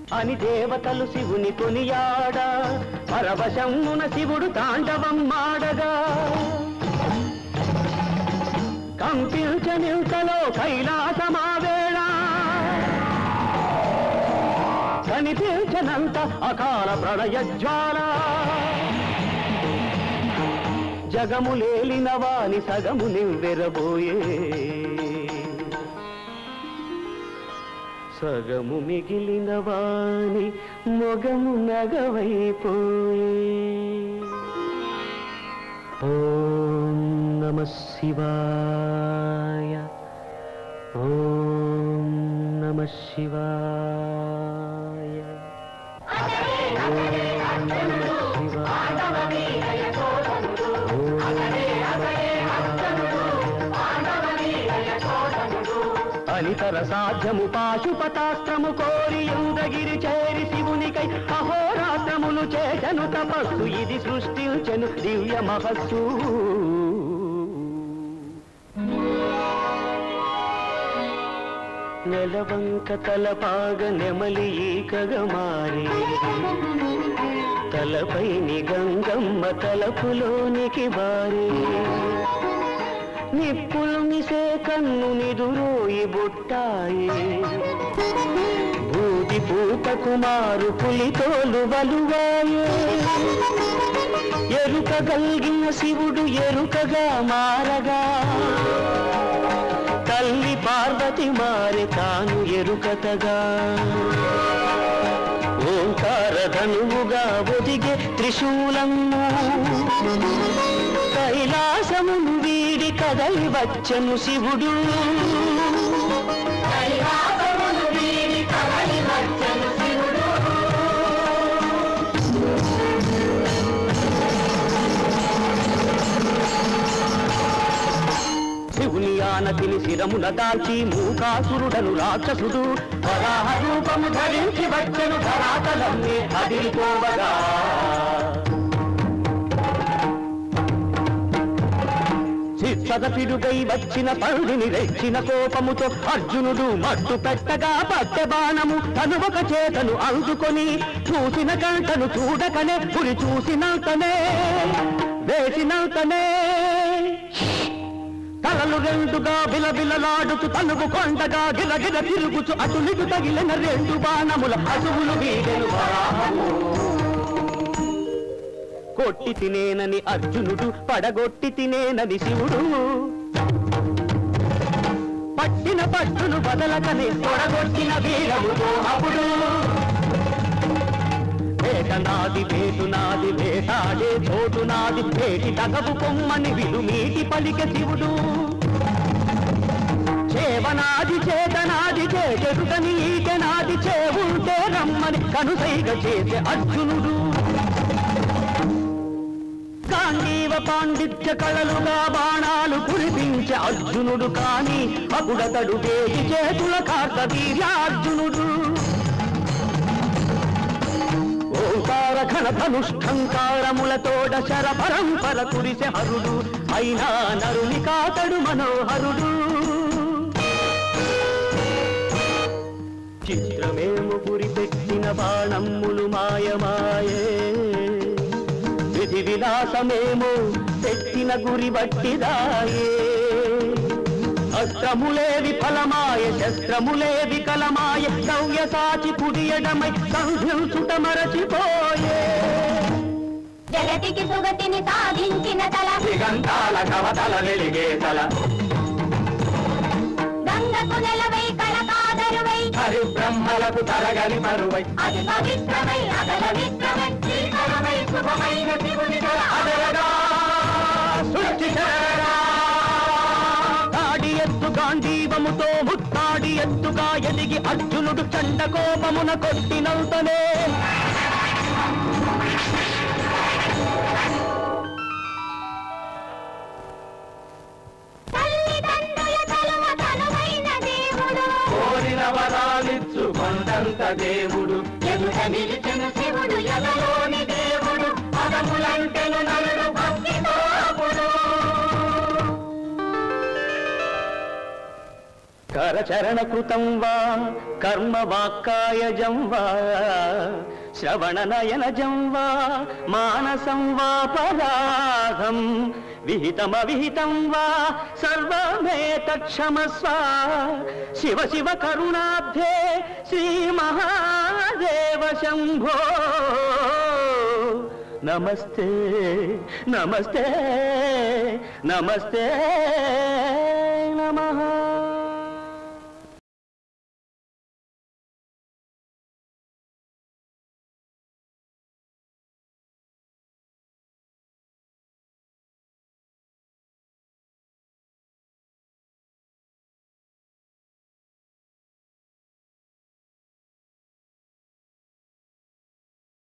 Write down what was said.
అని దేవతలు శివుని కొనియాడ పరవశమున శివుడు తాండవం మాడగా కంపించనింతలో కైలాసమావేళ కనిపించనంత అకాల ప్రళయ జ్వాల జగము లేలిన వాని సగము నివ్వెరబోయే సగము మిగిలిన వాని మొగము నగవైపోయే ఓం నమ శివాయ ఓం నమ శివాయ ఓం నమ శివాయ అనితర సాధ్యము పాశుపతాస్త్రము కోరి యుందగిరి చేరి శివునికై అహోరాత్రములు చేసను తపస్సు ఇది సృష్టించెను దివ్య మహస్సు నెలవంక తలపాగ నెమలి ఈకగా మారి తలపై నిగంగమ్మ తలపులోనికి వారి నిప్పులు మిసే కన్ను నిదురోయి బుట్టాయి బూది పూత కుమారు పులితోలు వలువాయే ఎరుక గల్గిన శివుడు ఎరుకగా మారగా తల్లి పార్వతి మారి తాను ఎరుకతగా ఓంకార ధనువుగా ఒదిగే త్రిశూలము కైలాసమును వీడి కదలి వచ్చను శివుడు శివుని ఆనతిని శిరమున దాల్చి మూకాసురుడను రాక్షసుడు వరాహ రూపము ధరించి వచ్చెను ధరాతలన్నీ అదిరిపోవగా చిత్తదపిడుగై వచ్చిన పండిని రెచ్చిన కోపముతో అర్జునుడు మట్టు పెట్టగా పట్టె బాణము తను ఒక చేతను అందుకొని చూసిన కంటను చూడకనే పురి చూసినంతనే వేసినంతనే తలలు రెండుగా బిలబిలలాడుతూ తనుగు కొండగా గిలగిల తిరుగుచు అటులిటు తగిలిన రెండు బాణముల అసువులు వీడెను వరాహము. కొట్టి తినేనని అర్జునుడు పడగొట్టి తినేనని శివుడు పట్టిన పట్టును బదలకని తొడగొట్టిన వీరముతో అప్పుడు వేట నాది వేటు నాది వేటాడే చోటు నాది వేటి తగవు కొమ్మని విలుమీటి పలిక శివుడు చేవనాది చేతనాది చేచెడుటని ఈటెనాది చేవుంటే రమ్మని కనుసైగ చేసే అర్జునుడు గాంధీవ పాండిత్య కళలుగా బాణాలు కురిపించే అర్జునుడు కాని అప్పుడతడు వేగి చేతుల కార్తవీర్యార్జునుడు ఓంకార ఘన ధనుష్ఠంకారములతోడ శర పరంపర కురిసె హరుడు అయినా నరుని కాతడు మనోహరుడు చిత్రమేము గురి పెట్టిన బాణమ్ములు మాయమాయే విధి విలాసమేమో పెట్టిన గురి బట్టిదాయే అస్త్రములే విఫలమాయ శస్త్రములే వికలమాయ సౌయ సాచి కుడియడమై సంధించుట మరచిపోయే జగతికి సుగతిని సాధించిన తల దిగంతాల కవతల వెలిగే తల గంగకు నెలవై కళకాదరువై హరి బ్రహ్మలకు తరగని పరువై అది పవిత్రమై అగల విత్రమై శ్రీకరమై శుభమైన శివుని తల అదరగా సృష్టి శరగా తాడి ఎత్తు గాంధీవముతో ముత్తాడి ఎత్తుగా ఎదిగి అర్జునుడు చండ కోపమున కొట్టినవుతనే తల్లిదండ్రుల తలువ తనువైన దేవుడు కోరిన వరాలిచ్చు కొండంత దేవుడు ఎదుట నిలిచిన శివుడు ఎదలోని దేవుడు పదములంటెను నరుడు భక్తితో కరచరణ కృతం వా కర్మ వాక్కాయజం వా శ్రవణ నయనజం వా మానసం వా పరాధం విహితమవిహితం వా సర్వమేతక్షమస్వ శివ శివ కరుణాబ్ధే శ్రీ మహాదేవ శంభో నమస్తే నమస్తే నమస్తే నమః